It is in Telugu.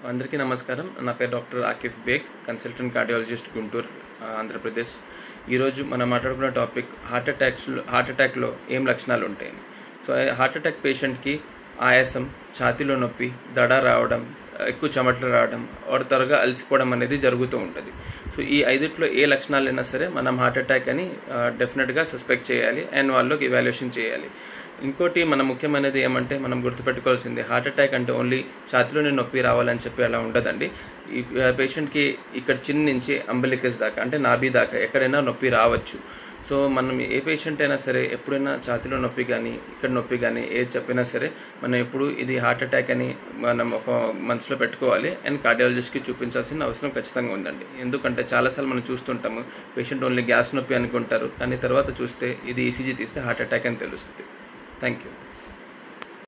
అందరికీ నమస్కారం నా పేరు doctor Akif Baig consultant cardiologist Guntur ఆ, ఆంధ్రప్రదేశ్ ఈరోజు మనం మాట్లాడుకున్న టాపిక్ హార్ట్ అటాక్స్లో హార్ట్ అటాక్లో ఏం లక్షణాలు ఉంటాయి సో హార్ట్ అటాక్ పేషెంట్కి ఆయాసం ఛాతీలో నొప్పి దడ రావడం ఎక్కువ చెమటలు రావడం వాడు త్వరగా అలసిపోవడం అనేది జరుగుతూ ఉంటుంది సో ఈ ఐదిట్లో ఏ లక్షణాలైనా సరే మనం హార్ట్ అటాక్ అని డెఫినెట్గా సస్పెక్ట్ చేయాలి అండ్ వాళ్ళకి ఇవాల్యుయేషన్ చేయాలి ఇంకోటి మన ముఖ్యమైనది ఏమంటే మనం గుర్తుపెట్టుకోవాల్సింది హార్ట్ అటాక్ అంటే ఓన్లీ ఛాతిలోనే నొప్పి రావాలని చెప్పి అలా ఉండదండి ఈ పేషెంట్కి ఇక్కడ చిన్న నుంచి అంబలికస్ దాకా అంటే నాభి దాకా ఎక్కడైనా నొప్పి రావచ్చు సో మనం ఏ పేషెంట్ అయినా సరే ఎప్పుడైనా ఛాతిలో నొప్పి కానీ ఇక్కడ నొప్పి కానీ ఏది చెప్పినా సరే మనం ఎప్పుడు ఇది హార్ట్ అటాక్ అని మనం ఒక మనసులో పెట్టుకోవాలి అండ్ కార్డియాలజిస్ట్కి చూపించాల్సిన అవసరం ఖచ్చితంగా ఉందండి ఎందుకంటే చాలాసార్లు మనం చూస్తుంటాము పేషెంట్ ఓన్లీ గ్యాస్ నొప్పి అనుకుంటారు కానీ తర్వాత చూస్తే ఇది ఈసీజీ తీస్తే హార్ట్ అటాక్ అని తెలుస్తుంది థ్యాంక్ యూ